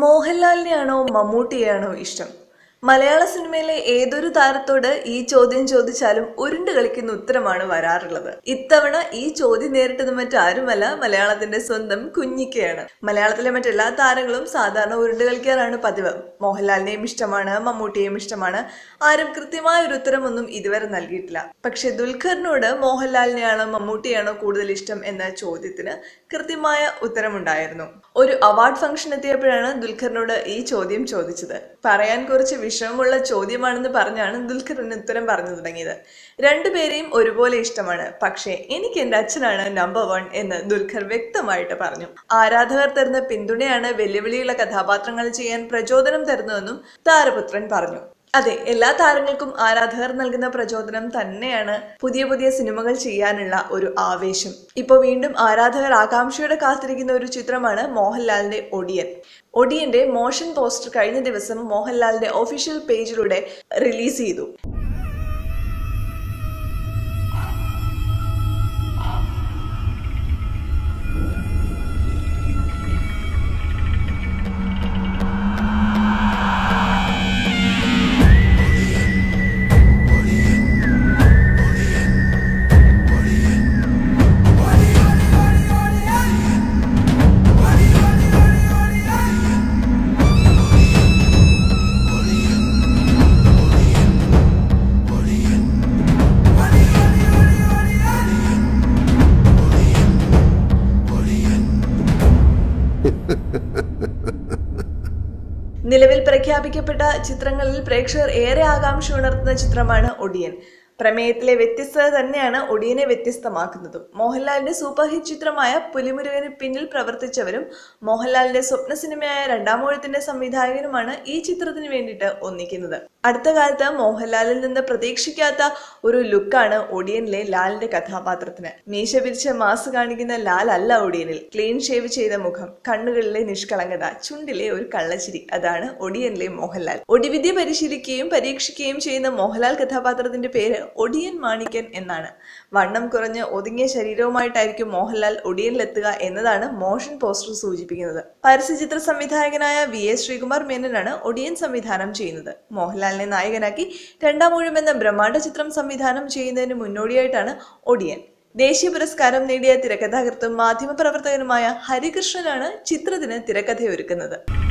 മോഹൻലാലിനെയാണോ മമ്മൂട്ടിയെയാണോ ഇഷ്ടം മലയാള സിനിമയിലെ ഏതൊരു താരത്തോട് ഈ ചോദ്യം ചോദിച്ചാലും ഉരുണ്ട് കളിക്കുന്ന ഉത്തരമാണ് വരാറുള്ളത് ഇത്തവണ ഈ ചോദ്യം നേരിട്ടത് മറ്റാരുമല്ല മലയാളത്തിന്റെ സ്വന്തം കുഞ്ഞിക്കയാണ് മലയാളത്തിലെ മറ്റെല്ലാ താരങ്ങളും സാധാരണ ഉരുണ്ട് കളിക്കാറാണ് പതിവ് മോഹൻലാലിനെയും ഇഷ്ടമാണ് മമ്മൂട്ടിയെയും ഇഷ്ടമാണ് ആരും കൃത്യമായ ഒരു ഉത്തരമൊന്നും ഇതുവരെ നൽകിയിട്ടില്ല പക്ഷെ ദുൽഖറിനോട് മോഹൻലാലിനെയാണോ മമ്മൂട്ടിയാണോ കൂടുതൽ ഇഷ്ടം എന്ന ചോദ്യത്തിന് കൃത്യമായ ഉത്തരമുണ്ടായിരുന്നു ഒരു അവാർഡ് ഫംഗ്ഷൻ എത്തിയപ്പോഴാണ് ദുൽഖറിനോട് ഈ ചോദ്യം ചോദിച്ചത് പറയാൻ കുറച്ച് വിഷമമുള്ള ചോദ്യമാണെന്ന് പറഞ്ഞാണ് ദുൽഖറിന് ഉത്തരം പറഞ്ഞു തുടങ്ങിയത് രണ്ടുപേരെയും ഒരുപോലെ ഇഷ്ടമാണ് പക്ഷേ എനിക്ക് എന്റെ അച്ഛനാണ് നമ്പർ വൺ എന്ന് ദുൽഖർ വ്യക്തമായിട്ട് പറഞ്ഞു ആരാധകർ തരുന്ന പിന്തുണയാണ് വെല്ലുവിളിയുള്ള കഥാപാത്രങ്ങൾ ചെയ്യാൻ പ്രചോദനം തരുന്നതെന്നും താരപുത്രൻ പറഞ്ഞു അതെ എല്ലാ താരങ്ങൾക്കും ആരാധകർ നൽകുന്ന പ്രചോദനം തന്നെയാണ് പുതിയ പുതിയ സിനിമകൾ ചെയ്യാനുള്ള ഒരു ആവേശം ഇപ്പോൾ വീണ്ടും ആരാധകർ ആകാംക്ഷയോടെ കാത്തിരിക്കുന്ന ഒരു ചിത്രമാണ് മോഹൻലാലിന്റെ ഒടിയൻ ഒടിയന്റെ മോഷൻ പോസ്റ്റർ കഴിഞ്ഞ ദിവസം മോഹൻലാലിന്റെ ഒഫീഷ്യൽ പേജിലൂടെ റിലീസ് ചെയ്തു നിലവിൽ പ്രഖ്യാപിക്കപ്പെട്ട ചിത്രങ്ങളിൽ പ്രേക്ഷകർ ഏറെ ആകാംക്ഷ ഉണർത്തുന്ന ചിത്രമാണ് ഒടിയൻ പ്രമേയത്തിലെ വ്യത്യസ്തത തന്നെയാണ് ഒടിയനെ വ്യത്യസ്തമാക്കുന്നതും മോഹൻലാലിന്റെ സൂപ്പർ ഹിറ്റ് ചിത്രമായ പുലിമുരുകന് പിന്നിൽ പ്രവർത്തിച്ചവരും മോഹൻലാലിന്റെ സ്വപ്ന സിനിമയായ രണ്ടാമൂഴത്തിന്റെ സംവിധായകനുമാണ് ഈ ചിത്രത്തിന് വേണ്ടിയിട്ട് ഒന്നിക്കുന്നത് അടുത്ത കാലത്ത് മോഹൻലാലിൽ നിന്ന് പ്രതീക്ഷിക്കാത്ത ഒരു ലുക്കാണ് ഒടിയനിലെ ലാലിന്റെ കഥാപാത്രത്തിന് മീശ പിരിച്ച മാസ് കാണിക്കുന്ന ലാൽ അല്ല ഒടിയനിൽ ക്ലീൻ ഷേവ് ചെയ്ത മുഖം കണ്ണുകളിലെ നിഷ്കളങ്കത ചുണ്ടിലെ ഒരു കള്ളച്ചിരി അതാണ് ഒടിയനിലെ മോഹൻലാൽ ഒടിവിദ്യ പരിശീലിക്കുകയും പരീക്ഷിക്കുകയും ചെയ്യുന്ന മോഹൻലാൽ കഥാപാത്രത്തിന്റെ പേര് ഒടിയൻ മാണിക്യൻ എന്നാണ് വണ്ണം കുറഞ്ഞ് ഒതുങ്ങിയ ശരീരവുമായിട്ടായിരിക്കും മോഹൻലാൽ ഒടിയനിലെത്തുക എന്നതാണ് മോഷൻ പോസ്റ്റർ സൂചിപ്പിക്കുന്നത് പരസ്യചിത്ര സംവിധായകനായ വി എസ് ശ്രീകുമാർ മേനനാണ് ഒടിയൻ സംവിധാനം ചെയ്യുന്നത് മോഹൻലാലിനെ നായകനാക്കി രണ്ടാം ഊഴം എന്ന ബ്രഹ്മാണ്ഡ ചിത്രം സംവിധാനം ചെയ്യുന്നതിന് മുന്നോടിയായിട്ടാണ് ഒടിയൻ ദേശീയ പുരസ്കാരം നേടിയ തിരക്കഥാകൃത്തും മാധ്യമപ്രവർത്തകനുമായ ഹരികൃഷ്ണനാണ് ചിത്രത്തിന് തിരക്കഥയൊരുക്കുന്നത്